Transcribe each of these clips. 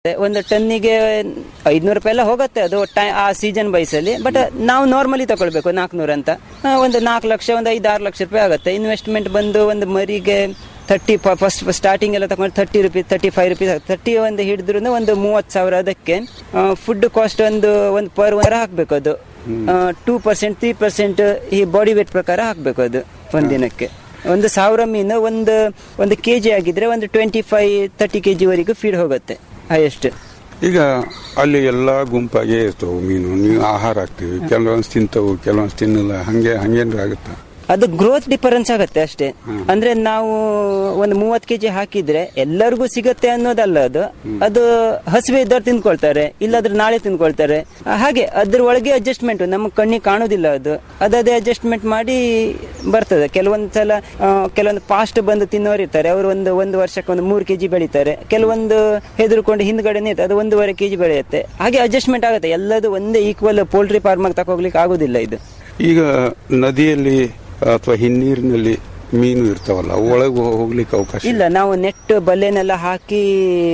ಒಂದು ಟನ್ನಿಗೆ ಐದ್ನೂರು ರೂಪಾಯಿ ಎಲ್ಲ ಹೋಗುತ್ತೆ ಅದು ಟೈ- ಆ ಸೀಸನ್ ಬೈಸಲ್ಲಿ ಬಟ್ ನಾವು ನಾರ್ಮಲಿ ತಗೊಳ್ಬೇಕು ನಾಲ್ಕುನೂರು ಅಂತ ಆ, ಒಂದು ನಾಲ್ಕು ಲಕ್ಷ ಒಂದು ಐದು ಆರು ಲಕ್ಷ ರೂಪಾಯಿ ಆಗುತ್ತೆ ಇನ್ವೆಸ್ಟ್ಮೆಂಟ್ ಬಂದು ಒಂದು ಮರಿಗೆ ತರ್ಟಿ ಫಸ್ಟ್ ಸ್ಟಾರ್ಟಿಂಗ್ ಎಲ್ಲ ತಗೊಂಡು thirty rupees thirty five rupees thirty ಒಂದು ಹಿಡಿದ್ರು ಒಂದು ಮೂವತ್ತು ಸಾವಿರ ಅದಕ್ಕೆ ಫುಡ್ ಕಾಸ್ಟ್ ಒಂದು ಒಂದು ಪರ್ ವಾರ ಹಾಕಬೇಕು ಅದು ಟೂ ಪರ್ಸೆಂಟ್ ತ್ರೀ ಪರ್ಸೆಂಟ್ ಈ ಬಾಡಿ ವೇಟ್ ಪ್ರಕಾರ ಹಾಕಬೇಕು ಅದು ಒಂದಿನಕ್ಕೆ ಒಂದು ಸಾವಿರ ಮೀನು ಒಂದು ಒಂದು ಕೆ ಜಿ ಆಗಿದ್ರೆ ಒಂದು ಟ್ವೆಂಟಿ ಫೈವ್ ತರ್ಟಿ ಕೆ ಜಿವರೆಗೂ ಫೀಡ್ ಹೋಗುತ್ತೆ ಹೈಯೆಸ್ಟ್ ಈಗ ಅಲ್ಲಿ ಎಲ್ಲ ಗುಂಪಾಗೆ ಇರ್ತವು ಮೀನು ನೀವು ಆಹಾರ ಹಾಕ್ತಿವಿ ಕೆಲವೊಂದು ತಿಂತವು ಕೆಲವೊಂದು ತಿನ್ನಲ್ಲ ಹಂಗೆ ಹಂಗೇನ್ರ ಆಗುತ್ತಾ ಅದು ಗ್ರೋತ್ ಡಿಫರೆನ್ಸ್ ಆಗುತ್ತೆ ಅಷ್ಟೇ ಅಂದ್ರೆ ನಾವು ಒಂದು ಮೂವತ್ತು ಕೆಜಿ ಹಾಕಿದ್ರೆ ಎಲ್ಲರಿಗೂ ಸಿಗತ್ತೆ ಅನ್ನೋದಲ್ಲ ಅದು ಅದು ಹಸಿವೆ ಇದ್ದವ್ರು ತಿನ್ಕೊಳ್ತಾರೆ ಇಲ್ಲಾದ್ರೆ ನಾಳೆ ತಿನ್ಕೊಳ್ತಾರೆ ಆ, ಹಾಗೆ ಅದ್ರ ಒಳಗೆ ಅಡ್ಜಸ್ಟ್ಮೆಂಟ್ ನಮ್ಮ ಕಣ್ಣಿಗೆ ಕಾಣೋದಿಲ್ಲ ಅದು ಅದೇ ಅಡ್ಜಸ್ಟ್ಮೆಂಟ್ ಮಾಡಿ ಬರ್ತದೆ ಕೆಲವೊಂದು ಸಲ ಆ, ಕೆಲವೊಂದು ಫಾಸ್ಟ್ ಬಂದು ತಿನ್ನೋರು ಇರ್ತಾರೆ ಅವರು ಒಂದು ಒಂದು ವರ್ಷಕ್ಕೆ ಒಂದು ಮೂರು ಕೆಜಿ ಬೆಳೀತಾರೆ ಕೆಲವೊಂದು ಹೆದರ್ಕೊಂಡು ಹಿಂದ್ಗಡೆನೆ ಇರ್ತದೆ ಅದು ಒಂದೂವರೆ ಕೆಜಿ ಬೆಳೆಯುತ್ತೆ ಹಾಗೆ ಅಡ್ಜಸ್ಟ್ಮೆಂಟ್ ಆಗುತ್ತೆ ಎಲ್ಲದು ಒಂದೇ ಈಕ್ವಲ್ ಪೋಲ್ಟ್ರಿ ಫಾರ್ಮ್ ತಗೋಗ್ಲಿಕ್ಕೆ ಆಗೋದಿಲ್ಲ ಇದು ಈಗ ನದಿಯಲ್ಲಿ ಅಥವಾ ಹಿನ್ನೀರಿನಲ್ಲಿ ಮೀನು ಇರ್ತಾವಲ್ಲ ಒಳಗೆ ಹೋಗ್ಲಿಕ್ಕೆ ಅವಕಾಶ ಇಲ್ಲ ನಾವು ನೆಟ್ ಬಲೆನೆಲ್ಲ ಹಾಕಿ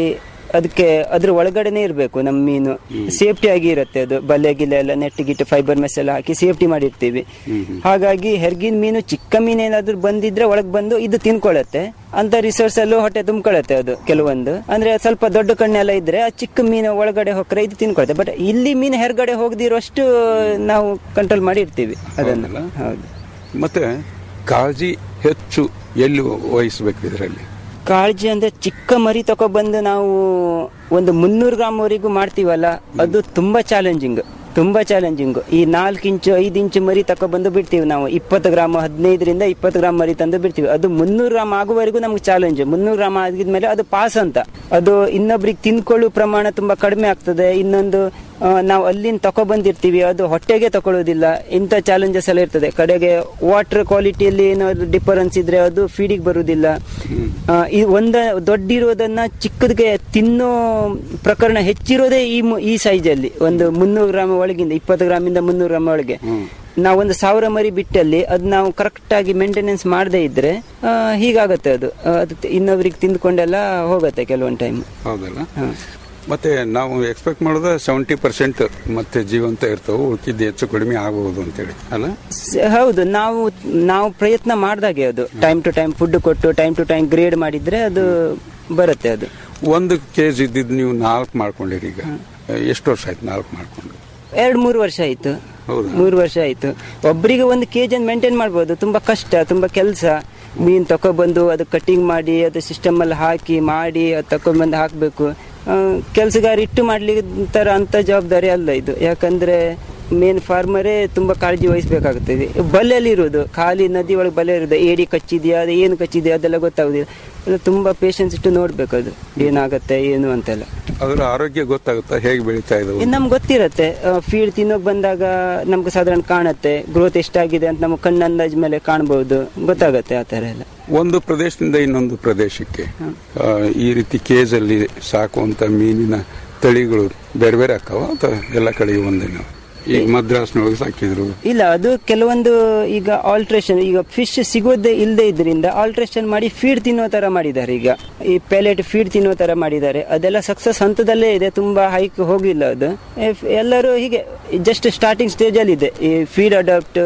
ಅದಕ್ಕೆ ಅದ್ರ ಒಳಗಡೆನೆ ಇರಬೇಕು ನಮ್ಮ ಮೀನು ಸೇಫ್ಟಿ ಆಗಿ ಇರುತ್ತೆ ಅದು ಬಲೆ ಗಿಲೆ ಎಲ್ಲ ನೆಟ್ ಗಿಟ್ಟು ಫೈಬರ್ ಮೆಸ್ ಎಲ್ಲ ಹಾಕಿ ಸೇಫ್ಟಿ ಮಾಡಿರ್ತೀವಿ ಹಾಗಾಗಿ ಹೆರ್ಗಿನ ಮೀನು ಚಿಕ್ಕ ಮೀನು ಏನಾದ್ರು ಬಂದಿದ್ರೆ ಒಳಗ್ ಬಂದು ಇದು ತಿನ್ಕೊಳ್ಳುತ್ತೆ ಅಂತ ರಿಸೋರ್ಸ್ ಅಲ್ಲೂ ಹೊಟ್ಟೆ ತುಂಬ್ಕೊಳ್ಳುತ್ತೆ ಅದು ಕೆಲವೊಂದು ಅಂದ್ರೆ ಸ್ವಲ್ಪ ದೊಡ್ಡ ಕಣ್ಣೆಲ್ಲ ಇದ್ರೆ ಆ ಚಿಕ್ಕ ಮೀನು ಒಳಗಡೆ ಹೋಗ್ರೆ ಇದು ತಿನ್ಕೊಳುತ್ತೆ ಬಟ್ ಇಲ್ಲಿ ಮೀನು ಹೆರ್ಗಡೆ ಹೋಗದಿರೋಷ್ಟು ನಾವು ಕಂಟ್ರೋಲ್ ಮಾಡಿ ಇರ್ತೀವಿ ಅದನ್ನ ಹೌದಲ್ಲ? ಹೌದು ಮತ್ತೆ ಕಾಳಜಿ ಹೆಚ್ಚು ಎಲ್ಲಿ ವಹಿಸ್ಬೇಕು ಇದರಲ್ಲಿ ಕಾಳಜಿ ಅಂದ್ರೆ ಚಿಕ್ಕ ಮರಿ ತಗೊಬಂದು ನಾವು ಒಂದು ಮುನ್ನೂರು ಗ್ರಾಮ್ ವರೆಗೂ ಮಾಡ್ತೀವಲ್ಲ ಅದು ತುಂಬಾ ಚಾಲೆಂಜಿಂಗ್ ತುಂಬಾ ಚಾಲೆಂಜಿಂಗ್ ಈ ನಾಲ್ಕು ಇಂಚು ಐದು ಇಂಚು ಮರಿ ತಗೊಬಂದು ಬಿಡ್ತೀವಿ ನಾವು ಇಪ್ಪತ್ತು ಗ್ರಾಮ್ ಹದಿನೈದರಿಂದ ಇಪ್ಪತ್ತು ಗ್ರಾಮ್ ಮರಿ ತಂದು ಬಿಡ್ತೀವಿ ಅದು ಮುನ್ನೂರು ಗ್ರಾಮ್ ಆಗುವವರೆಗೂ ನಮ್ಗೆ ಚಾಲೆಂಜ್ ಮುನ್ನೂರು ಗ್ರಾಮ್ ಆಗಿದ್ಮೇಲೆ ಅದು ಪಾಸ್ ಅಂತ ಅದು ಇನ್ನೊಬ್ರಿಗೆ ತಿನ್ಕೊಳ್ಳೋ ಪ್ರಮಾಣ ತುಂಬಾ ಕಡಿಮೆ ಆಗ್ತದೆ ಇನ್ನೊಂದು ಆ, ನಾವು ಅಲ್ಲಿಂದ ತಗೊಬಂದಿರ್ತೀವಿ ಅದು ಹೊಟ್ಟೆಗೆ ತಗೊಳ್ಳೋದಿಲ್ಲ ಇಂಥ ಚಾಲೆಂಜಸ್ ಎಲ್ಲ ಇರ್ತದೆ ಕಡೆಗೆ ವಾಟರ್ ಕ್ವಾಲಿಟಿಯಲ್ಲಿ ಏನಾದ್ರು ಡಿಫರೆನ್ಸ್ ಇದ್ರೆ ಅದು ಫೀಡಿಗೆ ಬರುವುದಿಲ್ಲ ಆ, ಈ ಒಂದ ದೊಡ್ಡಿರೋದನ್ನ ಚಿಕ್ಕದಕ್ಕೆ ತಿನ್ನೋ ಪ್ರಕರಣ ಹೆಚ್ಚಿರೋದೇ ಈ ಮು- ಈ ಸೈಜ್ ಅಲ್ಲಿ ಒಂದು ಮುನ್ನೂರು ಗ್ರಾಮ್ ಒಳಗಿಂದ ಇಪ್ಪತ್ತು ಗ್ರಾಮಿಂದ ಮುನ್ನೂರು ಗ್ರಾಮ್ ಒಳಗೆ ನಾವೊಂದು ಸಾವಿರ ಮರಿ ಬಿಟ್ಟಲ್ಲಿ ಅದು ನಾವು ಕರೆಕ್ಟ್ ಆಗಿ ಮೇಂಟೆನೆನ್ಸ್ ಮಾಡದೇ ಇದ್ರೆ ಆ, ಹೀಗಾಗತ್ತೆ ಅದು ಆ, ಅದು ತಿ- ಇನ್ನೊಬ್ರಿಗೆ ತಿಂದ್ಕೊಂಡೆಲ್ಲ ಹೋಗುತ್ತೆ ಕೆಲವೊಂದು ಟೈಮ್ ಹೌದಲ್ಲ ಮತ್ತೆ ನಾವು ಎಕ್ಸ್ಪೆಕ್ಟ್ ಮಾಡೋದು ಸೆವೆಂಟಿ ಪರ್ಸೆಂಟ್ ಮತ್ತೆ ಜೀವಂತ ಇರ್ತವೆ ಉಳ್ಕಿದ್ದು ಹೆಚ್ಚು ಕಡಿಮೆ ಆಗಬಹುದು ಅಂತೇಳಿ ಅಲ್ಲ ಸ- ಹೌದು ನಾವು ನಾವು ಪ್ರಯತ್ನ ಮಾಡ್ದಾಗೆ ಅದು ಟೈಮ್ ಟು ಟೈಮ್ ಫುಡ್ ಕೊಟ್ಟು ಟೈಮ್ ಟು ಟೈಮ್ ಗ್ರೇಡ್ ಮಾಡಿದ್ರೆ ಅದು ಬರುತ್ತೆ ಅದು ಒಂದು ಕೆಜಿ ಇದ್ದಿದ್ದು ನೀವು ನಾಲ್ಕು ಮಾಡ್ಕೊಂಡಿರಿ ಈಗ ಎಷ್ಟು ವರ್ಷ ಆಯ್ತು ನಾಲ್ಕು ಮಾಡ್ಕೊಂಡು ಎರಡು ಮೂರು ವರ್ಷ ಆಯ್ತು ಹೌದಾ? ಮೂರು ವರ್ಷ ಆಯ್ತು ಒಬ್ಬರಿಗೆ ಒಂದು ಕೆಜಿ ಮೇಂಟೈನ್ ಮಾಡ್ಬೋದು ತುಂಬಾ ಕಷ್ಟ ತುಂಬಾ ಕೆಲಸ ಮೀನ್ ತಕೊಬಂದು ಅದು ಕಟಿಂಗ್ ಮಾಡಿ ಅದು ಸಿಸ್ಟಮ್ ಅಲ್ಲಿ ಹಾಕಿ ಮಾಡಿ ಅದು ತಕೊಂಡ್ಬಂದು ಹಾಕಬೇಕು ಕೆಲಸಗಾರ ಇಟ್ಟು ಮಾಡ್ಲಿಕ್ಕೆ ತರ ಅಂತ ಜವಾಬ್ದಾರಿ ಅಲ್ಲ ಇದು ಯಾಕಂದ್ರೆ ಮೇನ್ ಫಾರ್ಮರೇ ತುಂಬಾ ಕಾಳಜಿ ವಹಿಸ್ಬೇಕಾಗುತ್ತದೆ ಬಲೆಯಲ್ಲಿ ಇರೋದು ಖಾಲಿ ನದಿ ಒಳಗೆ ಬಲೆ ಇರೋದು ಏಡಿ ಕಚ್ಚಿದ್ಯಾ ಅದು ಏನು ಕಚ್ಚಿದ್ಯಾ ಅದೆಲ್ಲ ಗೊತ್ತಾಗುದಿಲ್ಲ ಅದು ತುಂಬಾ ಪೇಷನ್ಸ್ ಇಟ್ಟು ನೋಡ್ಬೇಕು ಅದು ಏನಾಗತ್ತೆ ಏನು ಅಂತೆಲ್ಲ ಅದರ ಆರೋಗ್ಯ ಗೊತ್ತಾಗುತ್ತಾ ಹೇಗೆ ಬೆಳೀತಾ ಇದಾವೆ ಇನ್ನು ನಮ್ಗೆ ಗೊತ್ತಿರತ್ತೆ ಫೀಡ್ ತಿನ್ನೋಕ್ ಬಂದಾಗ ನಮ್ಗೆ ಸಾಧಾರಣ ಕಾಣುತ್ತೆ ಗ್ರೋತ್ ಎಷ್ಟಾಗಿದೆ ಅಂತ ನಮ್ಮ ಕಣ್ಣು ಅಂದಾಜ್ ಮೇಲೆ ಕಾಣಬಹುದು ಗೊತ್ತಾಗತ್ತೆ ಆ ತರ ಎಲ್ಲ ಒಂದು ಪ್ರದೇಶದಿಂದ ಇನ್ನೊಂದು ಪ್ರದೇಶಕ್ಕೆ ಆ, ಈ ರೀತಿ ಕೇಜ್ ಅಲ್ಲಿ ಸಾಕುವಂತ ಮೀನಿನ ತಳಿಗಳು ಬೇರೆ ಬೇರೆ ಆಕಾವ ಅಥವಾ ಎಲ್ಲ ಕಡೆಗೆ ಒಂದೇನು ಈಗ ಮದ್ರಾಸ್ನೊಳಗೆ ಸಾಕಿದ್ರು ಇಲ್ಲ ಅದು ಕೆಲವೊಂದು ಈಗ ಆಲ್ಟ್ರೇಷನ್ ಈಗ ಫಿಶ್ ಸಿಗೋದೇ ಇಲ್ಲದೆ ಇದರಿಂದ ಆಲ್ಟ್ರೇಷನ್ ಮಾಡಿ ಫೀಡ್ ತಿನ್ನೋ ತರ ಮಾಡಿದ್ದಾರೆ ಈಗ ಈ ಪ್ಯಾಲೆಟ್ ಫೀಡ್ ತಿನ್ನೋ ತರ ಮಾಡಿದ್ದಾರೆ ಅದೆಲ್ಲ ಸಕ್ಸಸ್ ಹಂತದಲ್ಲೇ ಇದೆ ತುಂಬಾ ಹೈಕ್ ಹೋಗಿಲ್ಲ ಅದು ಎಫ್- ಎಲ್ಲರೂ ಹೀಗೆ ಜಸ್ಟ್ ಸ್ಟಾರ್ಟಿಂಗ್ ಸ್ಟೇಜ್ ಅಲ್ಲಿ ಇದೆ ಈ ಫೀಡ್ ಅಡಾಪ್ಟ್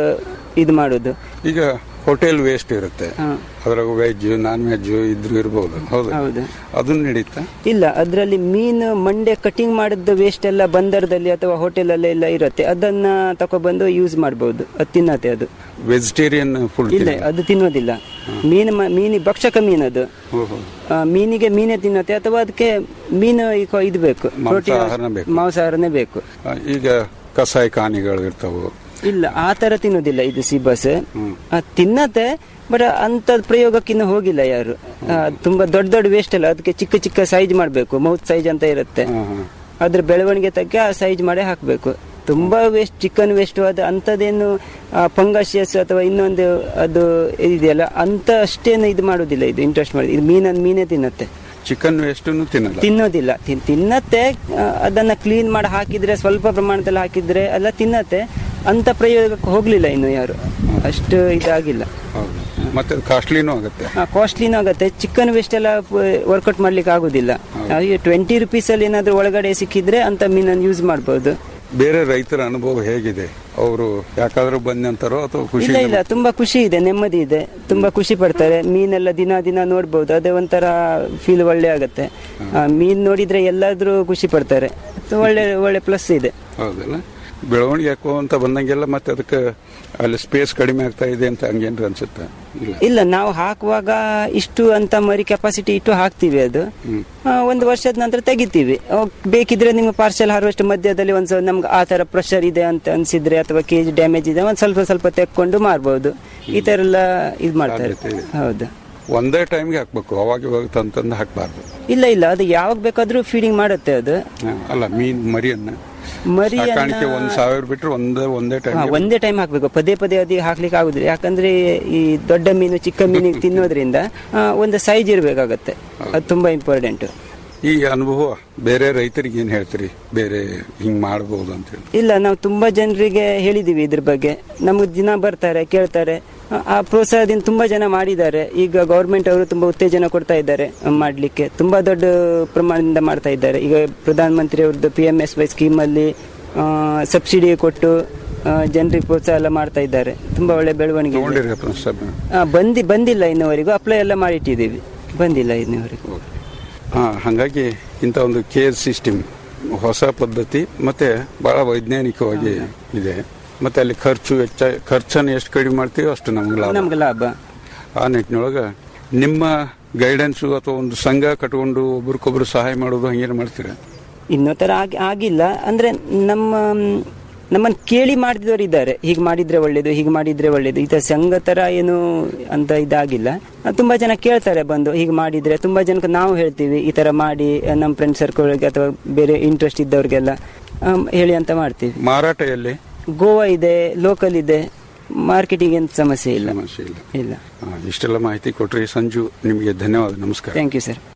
ಇದು ಮಾಡೋದು ಈಗ ಹೋಟೆಲ್ ವೇಸ್ಟ್ ಇರುತ್ತೆ ಹಾ. ಅದ್ರಾಗ ವೆಜ್ ನಾನ್ ವೆಜ್ ಇದ್ರು ಇರಬಹುದು ಹೌದು ಹೌದು ಅದನ್ನ ನಡೀತಾ ಇಲ್ಲ ಅದರಲ್ಲಿ ಮೀನು ಮಂಡೆ ಕಟಿಂಗ್ ಮಾಡಿದ ವೇಸ್ಟ್ ಎಲ್ಲ ಬಂದರದಲ್ಲಿ ಅಥವಾ ಹೋಟೆಲ್ ಅಲ್ಲೇ ಎಲ್ಲ ಇರುತ್ತೆ ಅದನ್ನ ತಕೊಬಂದು ಯೂಸ್ ಮಾಡಬಹುದು ಅದು ತಿನ್ನತ್ತೆ ಅದು ವೆಜಿಟೇರಿಯನ್ ಫುಡ್ ಇಲ್ಲ ಅದು ತಿನ್ನೋದಿಲ್ಲ ಮೀನು ಮ- ಮೀನಿ ಭಕ್ಷಕ ಮೀನು ಅದು ಆ, ಮೀನಿಗೆ ಮೀನೇ ತಿನ್ನತ್ತೆ ಅಥವಾ ಅದಕ್ಕೆ ಮೀನು ಈಗ ಇದು ಬೇಕು ಮಾಂಸಾಹಾರನೇ ಬೇಕು. ಮಾಂಸಾಹಾರನೇ ಬೇಕು ಈಗ ಕಸಾಯ ಕಾನಿಗಳು ಇರ್ತಾವು ಇಲ್ಲ ಆ ತರ ತಿನ್ನೋದಿಲ್ಲ ಇದು ಸಿಬಸ್ ತಿನ್ನತ್ತೆ ಬಟ್ ಅಂತ ಪ್ರಯೋಗಕ್ಕಿನ್ನು ಹೋಗಿಲ್ಲ ಯಾರು ಆ, ತುಂಬಾ ದೊಡ್ಡ ದೊಡ್ಡ ವೇಸ್ಟ್ ಅಲ್ಲ ಅದಕ್ಕೆ ಚಿಕ್ಕ ಚಿಕ್ಕ ಸೈಜ್ ಮಾಡಬೇಕು ಮೌತ್ ಸೈಜ್ ಅಂತ ಇರುತ್ತೆ ಹಾ, ಹಾ. ಅದ್ರ ಬೆಳವಣಿಗೆ ತಕ್ಕ ಆ ಸೈಜ್ ಮಾಡಿ ಹಾಕಬೇಕು ತುಂಬಾ ವೇಸ್ಟ್ ಚಿಕನ್ ವೇಸ್ಟ್ ಅದು ಅಂಥದ್ದೇನು ಫಂಗಸಿಯಸ್ ಅಥವಾ ಇನ್ನೊಂದು ಅದು ಇದೆಯಲ್ಲ ಅಂತ ಅಷ್ಟೇನು ಇದು ಮಾಡೋದಿಲ್ಲ ಇದು ಇಂಟ್ರೆಸ್ಟ್ ಮಾಡೋದು ಇದು ಮೀನನ್ನು ಮೀನೇ ತಿನ್ನತ್ತೆ ಚಿಕನ್ ವೇಸ್ಟ್ ತಿನ್ನಲ್ಲ ತಿನ್ನೋದಿಲ್ಲ ತಿನ್- ತಿನ್ನತ್ತೆ ಆ, ಅದನ್ನ ಕ್ಲೀನ್ ಮಾಡಿ ಹಾಕಿದ್ರೆ ಸ್ವಲ್ಪ ಪ್ರಮಾಣದಲ್ಲಿ ಹಾಕಿದ್ರೆ ಎಲ್ಲ ತಿನ್ನತ್ತೆ ಅಂತ ಪ್ರಯೋಗಕ್ಕೆ ಹೋಗ್ಲಿಲ್ಲ ಇನ್ನು ಯಾರು ಅಷ್ಟು ಇದಾಗಿಲ್ಲ ಹೌದು ಮತ್ತೆ ಕಾಸ್ಟ್ಲಿನೂ ಆಗುತ್ತೆ ಕಾಸ್ಟ್ಲಿನೂ ಆಗುತ್ತೆ ಚಿಕನ್ ವೇಸ್ಟ್ ಎಲ್ಲ ವರ್ಕೌಟ್ ಮಾಡ್ಲಿಕ್ಕೆ ಆಗುದಿಲ್ಲ ಟ್ವೆಂಟಿ ರುಪೀಸ್ ಅಲ್ಲಿ ಏನಾದ್ರೂ ಒಳಗಡೆ ಸಿಕ್ಕಿದ್ರೆ ಅಂತ ಮೀನನ್ನು ಯೂಸ್ ಮಾಡಬಹುದು ಬೇರೆ ರೈತರ ಅನುಭವ ಹೇಗಿದೆ ಅವರು ಯಾಕಾದ್ರೂ ಬಂದಂತಾರೋ ಅಥವಾ ಖುಷಿ ಇಲ್ಲ ಇಲ್ಲ ತುಂಬಾ ಖುಷಿ ಇದೆ ನೆಮ್ಮದಿ ಇದೆ ತುಂಬಾ ಖುಷಿ ಪಡ್ತಾರೆ ಮೀನೆಲ್ಲ ದಿನ ದಿನ ನೋಡ್ಬೋದು ಅದೇ ಒಂಥರ ಫೀಲ್ ಒಳ್ಳೆ ಆಗತ್ತೆ ಆ, ಮೀನ್ ನೋಡಿದ್ರೆ ಎಲ್ಲಾದ್ರೂ ಖುಷಿ ಪಡ್ತಾರೆ ಒಳ್ಳೆ ಒಳ್ಳೆ ಪ್ಲಸ್ ಇದೆ ಹೌದಲ್ಲ ಬೆಳವಣಿಗೆ ಯಾಕೋ ಅಂತ ಬಂದಂಗೆಲ್ಲ ಮತ್ತೆ ಅದಕ್ಕೆ ಅಲ್ಲಿ ಸ್ಪೇಸ್ ಕಡಿಮೆ ಆಗ್ತಾ ಇದೆ ಅಂತ ಹಂಗೇನ್ರ ಅನ್ಸುತ್ತೆ ಇಲ್ಲ ಇಲ್ಲ ನಾವು ಹಾಕುವಾಗ ಇಷ್ಟು ಅಂತ ಮರಿ ಕೆಪಾಸಿಟಿ ಇಟ್ಟು ಹಾಕ್ತಿವಿ ಅದು ಆ, ಒಂದು ವರ್ಷದ ನಂತರ ತೆಗಿತೀವಿ ಅವಾಗ ಬೇಕಿದ್ರೆ ನಿಮ್ಮ ಪಾರ್ಸೆಲ್ ಹಾರ್ವೆಸ್ಟ್ ಮಧ್ಯದಲ್ಲಿ ಒಂದು ಸ್ವಲ್ಪ ನಮ್ಗೆ ಆ ತರ ಪ್ರೆಷರ್ ಇದೆ ಅಂತ ಅನ್ಸಿದ್ರೆ ಅಥವಾ ಕೇಜ್ ಡ್ಯಾಮೇಜ್ ಇದೆ ಒಂದು ಸ್ವಲ್ಪ ಸ್ವಲ್ಪ ತೆಕ್ಕೊಂಡು ಮಾರ್ಬೋದು ಈ ತರ ಎಲ್ಲ ಇದು ಮಾಡ್ತಾರೆ ಸಾಧ್ಯತೆ ಇದೆ. ಹೌದು ಒಂದೇ ಟೈಮ್ಗೆ ಹಾಕ್ಬೇಕು ಅವಾಗ ಇವಾಗ ತಂತಂದು ಹಾಕ್ಬಾರ್ದು ಇಲ್ಲ ಇಲ್ಲ ಅದು ಯಾವಾಗ ಬೇಕಾದ್ರೂ ಫೀಡಿಂಗ್ ಮಾಡುತ್ತೆ ಅದು ಹ, ಅಲ್ಲ ಮೀನ್ ಮರಿಯನ್ನ ಮರಿಯನ್ನ- ಸಾಕಾಣಿಕೆ ಒಂದ್ ಸಾವಿರ ಬಿಟ್ರೆ ಒಂದೇ ಒಂದೇ ಟೈಮ್ ಹಾ, ಒಂದೇ ಟೈಮ್ ಹಾಕ್ಬೇಕು ಪದೇ ಪದೇ ಅದೇ ಹಾಕ್ಲಿಕ್ಕೆ ಆಗುದಿಲ್ಲ ಯಾಕಂದ್ರೆ ಈ ದೊಡ್ಡ ಮೀನು ಚಿಕ್ಕ ಮೀನಿಗೆ ತಿನ್ನೋದ್ರಿಂದ ಆ, ಒಂದು ಸೈಜ್ ಇರ್ಬೇಕಾಗತ್ತೆ ಅದು ತುಂಬಾ ಇಂಪಾರ್ಟೆಂಟ್ ಈ ಅನುಭವ ಬೇರೆ ರೈತರಿಗೆ ಏನ್ ಹೇಳ್ತೀರಿ ಬೇರೆ ಹಿಂಗ್ ಮಾಡ್ಬೋದು ಅಂತ ಹೇಳಿ ಇಲ್ಲ ನಾವು ತುಂಬಾ ಜನರಿಗೆ ಹೇಳಿದೀವಿ ಇದ್ರ ಬಗ್ಗೆ ನಮಗೆ ದಿನ ಬರ್ತಾರೆ ಕೇಳ್ತಾರೆ ಆ- ಆ ಪ್ರೋತ್ಸಾಹದಿಂದ ತುಂಬಾ ಜನ ಮಾಡಿದ್ದಾರೆ ಈಗ ಗೌರ್ಮೆಂಟ್ ಅವರು ತುಂಬಾ ಉತ್ತೇಜನ ಕೊಡ್ತಾ ಇದ್ದಾರೆ ಆ, ಮಾಡ್ಲಿಕ್ಕೆ ತುಂಬಾ ದೊಡ್ಡ ಪ್ರಮಾಣದಿಂದ ಮಾಡ್ತಾ ಇದ್ದಾರೆ ಈಗ ಪ್ರಧಾನ ಮಂತ್ರಿ ಅವ್ರದ್ದು P M S Y scheme ಅಲ್ಲಿ ಸಬ್ಸಿಡಿ ಕೊಟ್ಟು ಜನರಿಗೆ ಪ್ರೋತ್ಸಾಹ ಎಲ್ಲ ಮಾಡ್ತಾ ಇದ್ದಾರೆ ತುಂಬಾ ಒಳ್ಳೆ ಬೆಳವಣಿಗೆ ಇದೆ. ತಗೊಂಡಿರಿ ಸರ್ ಆ, ಬಂದಿ ಬಂದಿಲ್ಲ ಇನ್ನುವರೆಗೂ ಅಪ್ಲೈ ಎಲ್ಲ ಮಾಡಿಟ್ಟಿದ್ದೀವಿ ಬಂದಿಲ್ಲ ಇನ್ನುವರೆಗೂ ಹಾ ಹಾಗಾಗಿ ಇಂಥ ಒಂದು ಕೇರ್ ಸಿಸ್ಟಮ್ ಹೊಸ ಪದ್ಧತಿ ಮತ್ತೆ ಬಹಳ ವೈಜ್ಞಾನಿಕವಾಗಿ ಇದೆ ಮತ್ತೆ ಅಲ್ಲಿ ಖರ್ಚು ವೆಚ್ಚ ಖರ್ಚನ್ನು ಎಷ್ಟು ಕಡಿಮೆ ಮಾಡ್ತೀವೋ ಅಷ್ಟು ನಮ್ಗೆ ಲಾಭ ನಮ್ಗೆ ಲಾಭ ಆ ನಿಟ್ಟಿನೊಳಗ ನಿಮ್ಮ ಗೈಡೆನ್ಸು ಅಥವಾ ಒಂದು ಸಂಘ ಕಟ್ಕೊಂಡು ಒಬ್ರಿಗೊಬ್ರು ಸಹಾಯ ಮಾಡೋದು ಹಂಗೇನು ಮಾಡ್ತೀರಾ ಇನ್ನೂ ತರ ಆಗಿ ಆಗಿಲ್ಲ ಅಂದ್ರೆ ನಮ್ಮ ಮ್, ನಮ್ಮನ್ನ ಕೇಳಿ ಮಾಡಿದವರು ಇದ್ದಾರೆ ಹೀಗೆ ಮಾಡಿದ್ರೆ ಒಳ್ಳೇದು ಹೀಗೆ ಮಾಡಿದ್ರೆ ಒಳ್ಳೇದು ಈ ತರ ಸಂಘ ತರ ಏನು ಅಂತ ಇದಾಗಿಲ್ಲ ಆ, ತುಂಬಾ ಜನ ಕೇಳ್ತಾರೆ ಬಂದು ಹೀಗೆ ಮಾಡಿದ್ರೆ ತುಂಬಾ ಜನಕ್ಕೆ ನಾವು ಹೇಳ್ತೀವಿ ಈ ತರ ಮಾಡಿ ಆ, ನಮ್ಮ ಫ್ರೆಂಡ್ ಸರ್ಕಲ್ಗೆ ಅಥವಾ ಬೇರೆ ಇಂಟ್ರೆಸ್ಟ್ ಇದ್ದವ್ರಿಗೆಲ್ಲ ಆಮ್, ಹೇಳಿ ಅಂತ ಮಾಡ್ತೀವಿ ಮಾರಾಟ ಎಲ್ಲಿ ಗೋವಾ ಇದೆ ಲೋಕಲ್ ಇದೆ ಮಾರ್ಕೆಟಿಂಗ್ ಏನು ಸಮಸ್ಯೆ ಇಲ್ಲ ಸಮಸ್ಯೆ ಇಲ್ಲ ಇಲ್ಲ ಹಾ, ಇಷ್ಟೆಲ್ಲ ಮಾಹಿತಿ ಕೊಟ್ರಿ ಸಂಜು ನಿಮಗೆ ಧನ್ಯವಾದ ನಮಸ್ಕಾರ ಥ್ಯಾಂಕ್ ಯು ಸರ್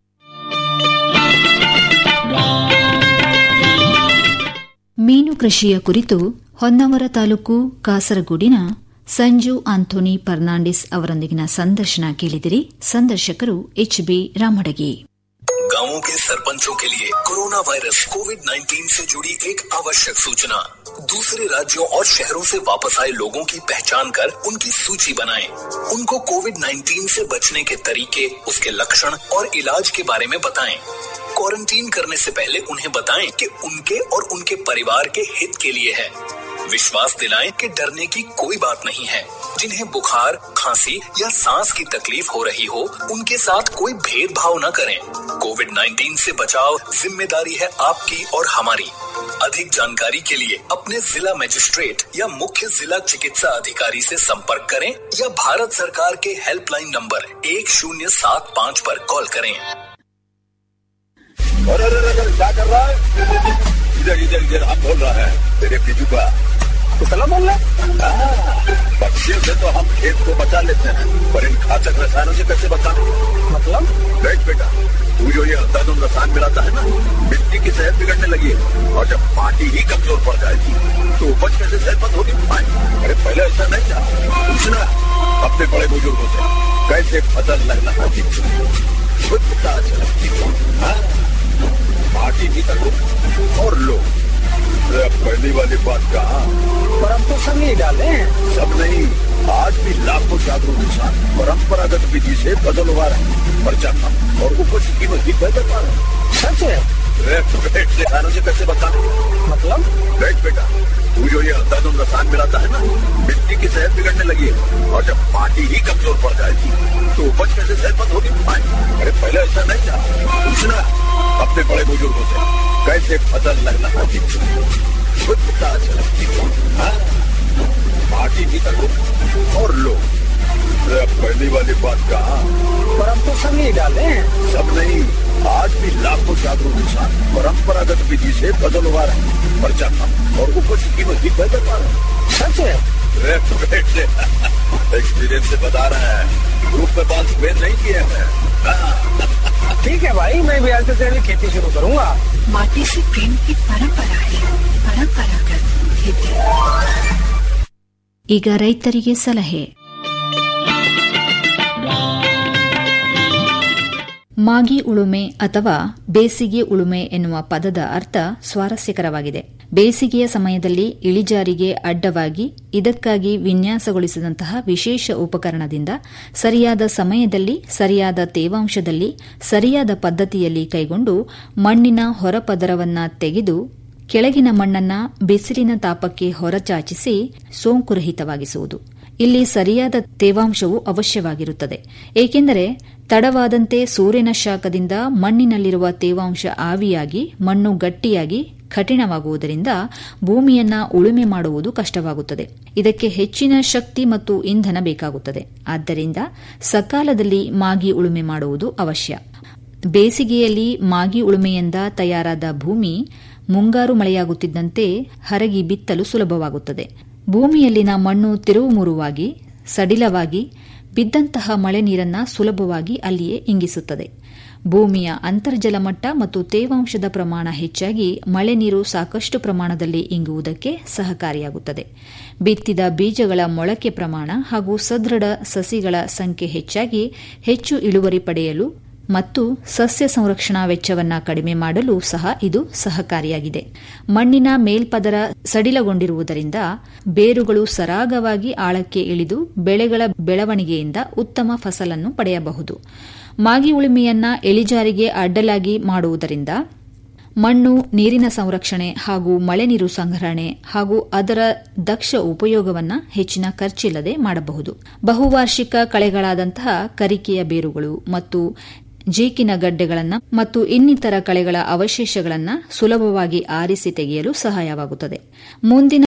ಮೀನು ಕೃಷಿಯ ಕುರಿತು ಹೊನ್ನಾವರ ತಾಲೂಕು ಕಾಸರಗೂಡಿನ ಸಂಜು ಆಂಥೋನಿ ಫರ್ನಾಂಡಿಸ್ ಅವರೊಂದಿಗಿನ ಸಂದರ್ಶನ ಕೇಳಿದಿರಿ ಸಂದರ್ಶಕರು ಎಚ್ ಬಿ ರಾಮಡಗಿ गांवों के सरपंचों के लिए कोरोना वायरस कोविड 19 से जुड़ी एक आवश्यक सूचना दूसरे राज्यों और शहरों से वापस आए लोगों की पहचान कर उनकी सूची बनाएं। उनको कोविड 19 से बचने के तरीके उसके लक्षण और इलाज के बारे में बताएं। क्वारंटीन करने से पहले उन्हें बताएं कि उनके और उनके परिवार के हित के लिए है विश्वास दिलाएं कि डरने की कोई बात नहीं है जिन्हें बुखार खांसी या सांस की तकलीफ हो रही हो उनके साथ कोई भेदभाव न करें कोविड 19 से बचाव जिम्मेदारी है आपकी और हमारी अधिक जानकारी के लिए अपने जिला मजिस्ट्रेट या मुख्य जिला चिकित्सा अधिकारी से संपर्क करें या भारत सरकार के हेल्पलाइन नंबर एक शून्य सात पाँच पर कॉल करें अरे अरे अरे क्या कर रहा है इधर इधर इधर हम बोल रहा है तेरे बीजू का कुतला बोल रहा पक्षियों से तो हम खेत को बचा लेते हैं पर इन घातक रसायनों से कैसे बचाएं मतलब देख बेटा तू जो ये अंधाधुंध रसायन मिलाता है ना मिट्टी की सेहत बिगड़ने लगी है और जब माटी ही कमजोर पड़ जाएगी तो उपज कैसे सेहतमंद होगी अरे पहले ऐसा नहीं था पूछना अपने बड़े बुजुर्गों से कैसे फसल लगना होती थी शुद्धता झलकती थी हाँ? पार्टी भी तक और लो अरे अब पहली वाली बात कहा पर हम तो सब नहीं डाले हैं सब नहीं आज भी लाखों जागरूक किसान परंपरागत विधि से फसल उगा रहे हैं पर्चा कम और उपज की कीमत भी बेहतर पा रहे हैं सच है अरे पेट से खानों से कैसे बचाने मतलब देख बेटा तू जो ये अंधाधुंध रसायन मिलाता है ना मिट्टी की सेहत बिगड़ने लगी है और जब माटी ही कमजोर पड़ जाएगी तो उपज कैसे सेहतमंद होगी अरे पहले ऐसा नहीं था पूछना अपने बड़े बुजुर्गों से कैसे फसल लगना होती थी शुद्धता झलकती थी हाँ? माटी भी तक और लो अरे अब पहली वाली बात कहा पर हम तो सब नहीं डाले हैं सब नहीं आज भी लाखों जागरूक किसान परंपरागत विधि से फसल उगा रहे हैं पर्चा कम और उपज की कीमत भी बेहतर पा रहे हैं सच है अरे पेट से एक्सपीरियंस से बता रहे हैं ग्रुप में बात स्पेन नहीं किए हैं हाँ। ठीक है भाई मैं भी आज से तेरी खेती शुरू करूंगा माटी से प्रेम की परंपरा है परंपरागत खेती ಈಗ ರೈತರಿಗೆ ಸಲಹೆ ಮಾಗಿ ಉಳುಮೆ ಅಥವಾ ಬೇಸಿಗೆ ಉಳುಮೆ ಎನ್ನುವ ಪದದ ಅರ್ಥ ಸ್ವಾರಸ್ಯಕರವಾಗಿದೆ ಬೇಸಿಗೆಯ ಸಮಯದಲ್ಲಿ ಇಳಿಜಾರಿಗೆ ಅಡ್ಡವಾಗಿ ಇದಕ್ಕಾಗಿ ವಿನ್ಯಾಸಗೊಳಿಸಿದಂತಹ ವಿಶೇಷ ಉಪಕರಣದಿಂದ ಸರಿಯಾದ ಸಮಯದಲ್ಲಿ ಸರಿಯಾದ ತೇವಾಂಶದಲ್ಲಿ ಸರಿಯಾದ ಪದ್ಧತಿಯಲ್ಲಿ ಕೈಗೊಂಡು ಮಣ್ಣಿನ ಹೊರಪದರವನ್ನ ತೆಗೆದು ಕೆಳಗಿನ ಮಣ್ಣನ್ನ ಬಿಸಿಲಿನ ತಾಪಕ್ಕೆ ಹೊರಚಾಚಿಸಿ ಸೋಂಕುರಹಿತವಾಗಿಸುವುದು ಇಲ್ಲಿ ಸರಿಯಾದ ತೇವಾಂಶವು ಅವಶ್ಯವಾಗಿರುತ್ತದೆ ಏಕೆಂದರೆ ತಡವಾದಂತೆ ಸೂರ್ಯನ ಶಾಖದಿಂದ ಮಣ್ಣಿನಲ್ಲಿರುವ ತೇವಾಂಶ ಆವಿಯಾಗಿ ಮಣ್ಣು ಗಟ್ಟಿಯಾಗಿ ಕಠಿಣವಾಗುವುದರಿಂದ ಭೂಮಿಯನ್ನ ಉಳುಮೆ ಮಾಡುವುದು ಕಷ್ಟವಾಗುತ್ತದೆ ಇದಕ್ಕೆ ಹೆಚ್ಚಿನ ಶಕ್ತಿ ಮತ್ತು ಇಂಧನ ಬೇಕಾಗುತ್ತದೆ ಆದ್ದರಿಂದ ಸಕಾಲದಲ್ಲಿ ಮಾಗಿ ಉಳುಮೆ ಮಾಡುವುದು ಅವಶ್ಯ ಬೇಸಿಗೆಯಲ್ಲಿ ಮಾಗಿ ಉಳುಮೆಯಿಂದ ತಯಾರಾದ ಭೂಮಿ ಮುಂಗಾರು ಮಳೆಯಾಗುತ್ತಿದ್ದಂತೆ ಹರಗಿ ಬಿತ್ತಲು ಸುಲಭವಾಗುತ್ತದೆ ಭೂಮಿಯಲ್ಲಿನ ಮಣ್ಣು ತಿರುವುಮುರುವಾಗಿ ಸಡಿಲವಾಗಿ ಬಿದ್ದಂತಹ ಮಳೆ ನೀರನ್ನ ಸುಲಭವಾಗಿ ಅಲ್ಲಿಯೇ ಇಂಗಿಸುತ್ತದೆ ಭೂಮಿಯ ಅಂತರ್ಜಲ ಮಟ್ಟ ಮತ್ತು ತೇವಾಂಶದ ಪ್ರಮಾಣ ಹೆಚ್ಚಾಗಿ ಮಳೆ ನೀರು ಸಾಕಷ್ಟು ಪ್ರಮಾಣದಲ್ಲಿ ಇಂಗುವುದಕ್ಕೆ ಸಹಕಾರಿಯಾಗುತ್ತದೆ ಬಿತ್ತಿದ ಬೀಜಗಳ ಮೊಳಕೆ ಪ್ರಮಾಣ ಹಾಗೂ ಸದೃಢ ಸಸಿಗಳ ಸಂಖ್ಯೆ ಹೆಚ್ಚಾಗಿ ಹೆಚ್ಚು ಇಳುವರಿ ಪಡೆಯಲು ಮತ್ತು ಸಸ್ಯ ಸಂರಕ್ಷಣಾ ವೆಚ್ಚವನ್ನು ಕಡಿಮೆ ಮಾಡಲು ಸಹ ಇದು ಸಹಕಾರಿಯಾಗಿದೆ ಮಣ್ಣಿನ ಮೇಲ್ಪದರ ಸಡಿಲಗೊಂಡಿರುವುದರಿಂದ ಬೇರುಗಳು ಸರಾಗವಾಗಿ ಆಳಕ್ಕೆ ಇಳಿದು ಬೆಳೆಗಳ ಬೆಳವಣಿಗೆಯಿಂದ ಉತ್ತಮ ಫಸಲನ್ನು ಪಡೆಯಬಹುದು ಮಾಗಿ ಉಳುಮೆಯನ್ನ ಇಳಿಜಾರಿಗೆ ಅಡ್ಡಲಾಗಿ ಮಾಡುವುದರಿಂದ ಮಣ್ಣು ನೀರಿನ ಸಂರಕ್ಷಣೆ ಹಾಗೂ ಮಳೆ ನೀರು ಸಂಗ್ರಹಣೆ ಹಾಗೂ ಅದರ ದಕ್ಷ ಉಪಯೋಗವನ್ನು ಹೆಚ್ಚಿನ ಖರ್ಚಿಲ್ಲದೆ ಮಾಡಬಹುದು ಬಹುವಾರ್ಷಿಕ ಕಳೆಗಳಾದಂತಹ ಕರಿಕೆಯ ಬೇರುಗಳು ಮತ್ತು ಜೇಕಿನ ಗಡ್ಡೆಗಳನ್ನು ಮತ್ತು ಇನ್ನಿತರ ಕಳೆಗಳ ಅವಶೇಷಗಳನ್ನು ಸುಲಭವಾಗಿ ಆರಿಸಿ ತೆಗೆಯಲು ಸಹಾಯವಾಗುತ್ತದೆ ಮುಂದಿನ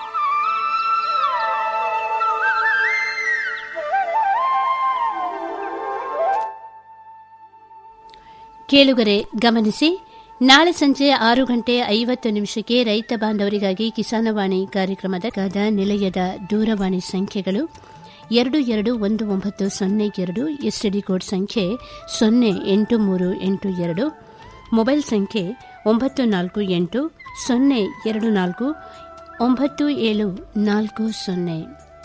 ಕೇಳುಗರೆ ಗಮನಿಸಿ ನಾಳೆ ಸಂಜೆ ಆರು ಗಂಟೆ ಐವತ್ತು ನಿಮಿಷಕ್ಕೆ ರೈತ ಬಾಂಧವರಿಗಾಗಿ ಕಿಸಾನವಾಣಿ ಕಾರ್ಯಕ್ರಮದ ಕಾದ ನಿಲಯದ ದೂರವಾಣಿ ಸಂಖ್ಯೆಗಳು ಎರಡು ಎರಡು ಒಂದು ಒಂಬತ್ತು ಸೊನ್ನೆ ಎರಡು ಎಸ್ಟಿಡಿ ಕೋಡ್ ಸಂಖ್ಯೆ ಸೊನ್ನೆ ಎಂಟು ಮೂರು ಎಂಟು ಎರಡು ಮೊಬೈಲ್ ಸಂಖ್ಯೆ ಒಂಬತ್ತು ನಾಲ್ಕು ಎಂಟು ಸೊನ್ನೆ ಎರಡು ನಾಲ್ಕು ಒಂಬತ್ತು ಏಳು ನಾಲ್ಕು ಸೊನ್ನೆ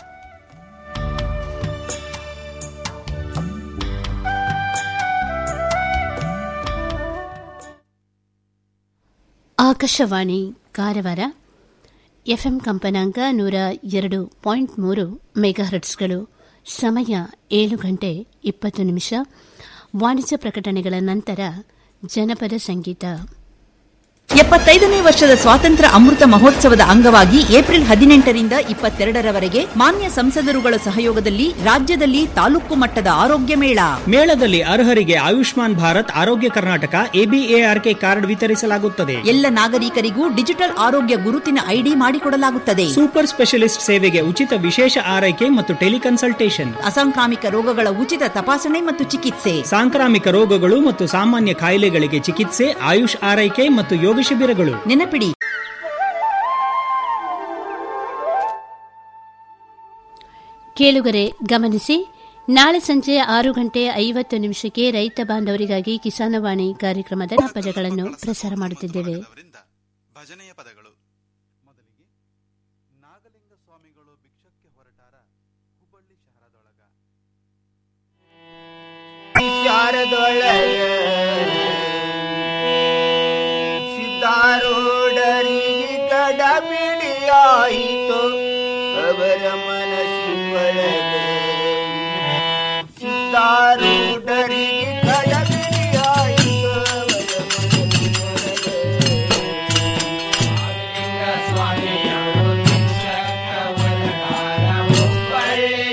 ಆಕಾಶವಾಣಿ ಕಾರವಾರ ಎಫ್ಎಂ ಕಂಪನಾಂಕ ನೂರ ಎರಡು ಪಾಯಿಂಟ್ ಮೂರು ಮೆಗಾಹರ್ಟ್ಸ್ಗಳು ಸಮಯ ಏಳು ಗಂಟೆ ಇಪ್ಪತ್ತು ನಿಮಿಷ ವಾಣಿಜ್ಯ ಪ್ರಕಟಣೆಗಳ ನಂತರ ಜನಪದ ಸಂಗೀತ ಎಪ್ಪತ್ತೈದನೇ ವರ್ಷದ ಸ್ವಾತಂತ್ರ್ಯ ಅಮೃತ ಮಹೋತ್ಸವದ ಅಂಗವಾಗಿ ಏಪ್ರಿಲ್ ಹದಿನೆಂಟರಿಂದ ಇಪ್ಪತ್ತೆರಡರವರೆಗೆ ಮಾನ್ಯ ಸಂಸದರುಗಳ ಸಹಯೋಗದಲ್ಲಿ ರಾಜ್ಯದಲ್ಲಿ ತಾಲೂಕು ಮಟ್ಟದ ಆರೋಗ್ಯ ಮೇಳ ಮೇಳದಲ್ಲಿ ಅರ್ಹರಿಗೆ ಆಯುಷ್ಮಾನ್ ಭಾರತ್ ಆರೋಗ್ಯ ಕರ್ನಾಟಕ ಎಬಿಎಆರ್ಕೆ ಕಾರ್ಡ್ ವಿತರಿಸಲಾಗುತ್ತದೆ ಎಲ್ಲ ನಾಗರಿಕರಿಗೂ ಡಿಜಿಟಲ್ ಆರೋಗ್ಯ ಗುರುತಿನ ಐಡಿ ಮಾಡಿಕೊಡಲಾಗುತ್ತದೆ ಸೂಪರ್ ಸ್ಪೆಷಲಿಸ್ಟ್ ಸೇವೆಗೆ ಉಚಿತ ವಿಶೇಷ ಆರೈಕೆ ಮತ್ತು ಟೆಲಿಕನ್ಸಲ್ಟೇಷನ್ ಅಸಾಂಕ್ರಾಮಿಕ ರೋಗಗಳ ಉಚಿತ ತಪಾಸಣೆ ಮತ್ತು ಚಿಕಿತ್ಸೆ ಸಾಂಕ್ರಾಮಿಕ ರೋಗಗಳು ಮತ್ತು ಸಾಮಾನ್ಯ ಕಾಯಿಲೆಗಳಿಗೆ ಚಿಕಿತ್ಸೆ ಆಯುಷ್ ಆರೈಕೆ ಮತ್ತು ಯೋಗ ಶಿಬಿರಗಳು ನೆನಪಿಡಿ ಕೇಳುಗರೆ ಗಮನಿಸಿ ನಾಳೆ ಸಂಜೆ ಆರು ಗಂಟೆ ಐವತ್ತು ನಿಮಿಷಕ್ಕೆ ರೈತ ಬಾಂಧವರಿಗಾಗಿ ಕಿಸಾನವಾಣಿ ಕಾರ್ಯಕ್ರಮದ ಪದಗಳನ್ನು ಪ್ರಸಾರ ಮಾಡುತ್ತಿದ್ದೇವೆ ಭಜನೆಯ ಪದಗಳು ಮೊದಲಿಗೆ ನಾಗಲಿಂಗ ಸ್ವಾಮಿಗಳು ಭಿಕ್ಷಕ್ಕೆ ಹೊರಟಾರ ಹುಬ್ಬಳ್ಳಿ ಶಹರದೊಳಗ ಸಿದ್ಧಾರೂಢರಿಗೆ ಗಡಬಿಡಿಯಾಯಿತು ಅವರ ಮನಸ್ಸಿನೊಳಗೆ ಸಿದ್ಧಾರೂಢರಿಗೆ ಗಡಬಿಡಿಯಾಯಿತು ಅವರ ಮನಸ್ಸಿನೊಳಗೆ ಸ್ವಾಮಿಯವರು ಹುಬ್ಬಳ್ಳಿ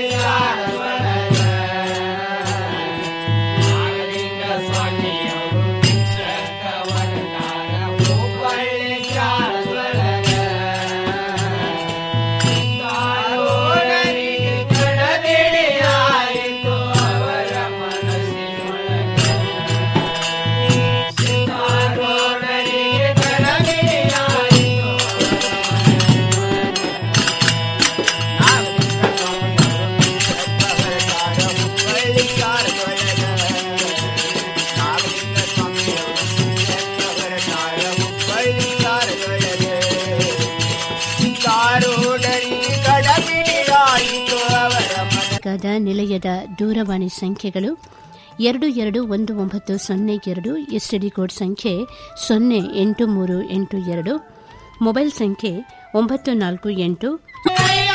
ದ ನಿಲಯದ ದೂರವಾಣಿ ಸಂಖ್ಯೆಗಳು ಎರಡು ಎರಡು ಒಂದು ಒಂಬತ್ತು ಸೊನ್ನೆ ಎರಡು ಎಸ್ಟಿಡಿ ಕೋಡ್ ಸಂಖ್ಯೆ ಸೊನ್ನೆ ಎಂಟು ಮೂರು ಎಂಟು ಎರಡು ಮೊಬೈಲ್ ಸಂಖ್ಯೆ ಒಂಬತ್ತು ನಾಲ್ಕು ಎಂಟು